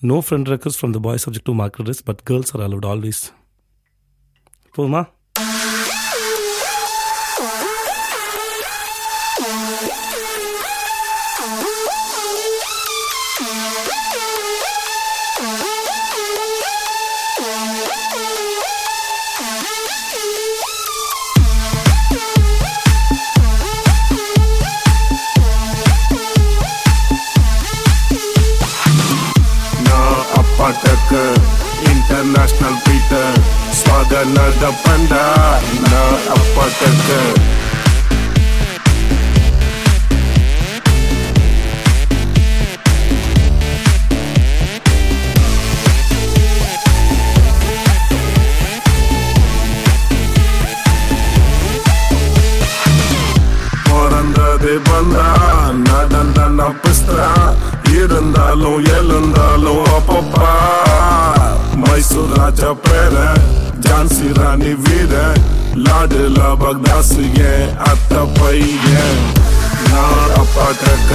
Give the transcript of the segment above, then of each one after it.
No friend request from the boys subject to mark risk, but girls are allowed always. போதுமா நான் அப்பாட்டக்கு international Peter ஸ்வாகனத பண்டா நான் அப்பாட்டக்கு பிறந்தது வந்தா நடந்த நப்பிஸ்தா இருந்தாலும் எழுந்தாலும் அப்பப்பா மைசூர் ராஜா பேர ஜான்சி ராணி வீர லாடுல பக்தாசு ஏன் அத்த பையன் நான் அப்பா கக்க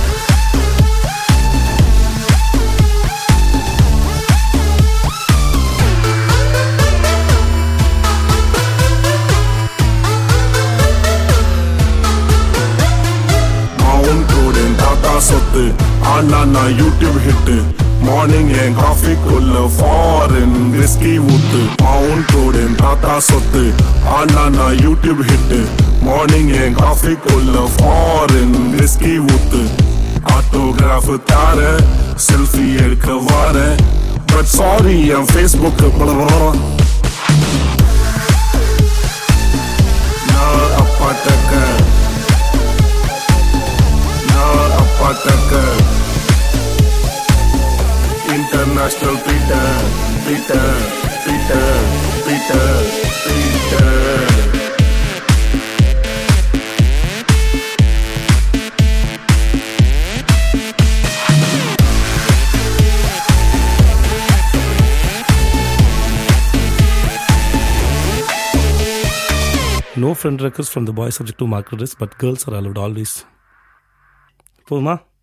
மவுண்ட் ரோடின் தாத்தா சொத்து ஆனா நான் யூடியூப் ஹிட் மார்னிங் என் காஃபிக்குள்ள ஃபாரின் விஸ்கி ஊத்து மவுண்ட் ரோடின் தாத்தா சொத்து ஆனா நான் யூடியூப் ஹிட் மார்னிங் என் காஃபிக்குள்ள ஃபாரின் விஸ்கி ஊத்து ஆட்டோகிராஃப் தார செல்ஃபி எடுக்க வார பட் சாரி என் ஃபேஸ்புக் நான் அப்பாட்டக்க நான் அப்பாட்டக்க international Peter Peter Peter Peter Peter No friend request from the boys subject to mark risk, but girls are allowed always. போதுமா